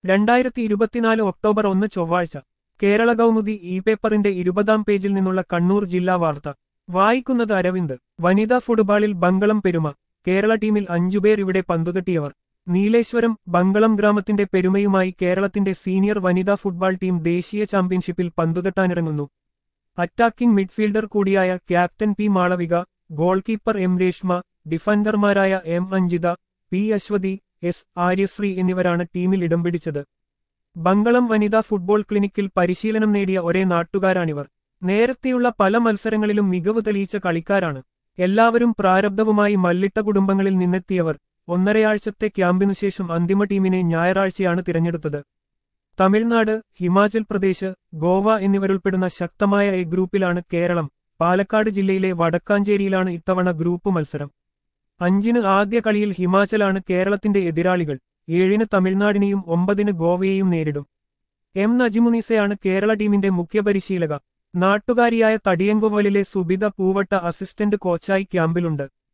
രണ്ടായിരത്തി ഇരുപത്തിനാല് ഒക്ടോബർ ഒന്ന് ചൊവ്വാഴ്ച കേരള കൗമുദി ഇ പേപ്പറിന്റെ ഇരുപതാം പേജിൽ നിന്നുള്ള കണ്ണൂർ ജില്ലാ വാർത്ത വായിക്കുന്നത് അരവിന്ദ് വനിതാ ഫുട്ബോളിൽ ബംഗളം പെരുമ കേരള ടീമിൽ അഞ്ചുപേർ ഇവിടെ പന്തുതട്ടിയവർ നീലേശ്വരം ബംഗളം ഗ്രാമത്തിന്റെ പെരുമയുമായി കേരളത്തിന്റെ സീനിയർ വനിതാ ഫുട്ബോൾ ടീം ദേശീയ ചാമ്പ്യൻഷിപ്പിൽ പന്തുതട്ടാനിറങ്ങുന്നു അറ്റാക്കിംഗ് മിഡ്ഫീൽഡർ കൂടിയായ captain P Malavika goalkeeper M Reshma ഡിഫൻഡർമാരായ M Anjitha P Aswathy S Aryasree എന്നിവരാണ് ടീമിൽ ഇടം പിടിച്ചത് ബംഗളം വനിതാ ഫുട്ബോൾ ക്ലിനിക്കിൽ പരിശീലനം നേടിയ ഒരേ നാട്ടുകാരാണിവർ നേരത്തെയുള്ള പല മത്സരങ്ങളിലും മികവ് തെളിയിച്ച കളിക്കാരാണ് എല്ലാവരും പ്രാരബ്ധവുമായി മല്ലിട്ട കുടുംബങ്ങളിൽ നിന്നെത്തിയവർ ഒന്നരയാഴ്ചത്തെ ക്യാമ്പിനുശേഷം അന്തിമ ടീമിനെ ഞായറാഴ്ചയാണ് തിരഞ്ഞെടുത്തത് തമിഴ്നാട് ഹിമാചൽ പ്രദേശ് ഗോവ എന്നിവരുൾപ്പെടുന്ന ശക്തമായ എ ഗ്രൂപ്പിലാണ് കേരളം പാലക്കാട് ജില്ലയിലെ വടക്കാഞ്ചേരിയിലാണ് ഇത്തവണ ഗ്രൂപ്പ് മത്സരം അഞ്ചിന് ആദ്യ കളിയിൽ ഹിമാചലാണ് കേരളത്തിന്റെ എതിരാളികൾ ഏഴിന് തമിഴ്നാടിനെയും ഒമ്പതിന് ഗോവയെയും നേരിടും എം നജിമുനീസയാണ് കേരള ടീമിന്റെ മുഖ്യ പരിശീലക നാട്ടുകാരിയായ തടിയങ്കുവലിലെ സുബിത പൂവട്ട അസിസ്റ്റന്റ് കോച്ചായി ക്യാമ്പിലുണ്ട്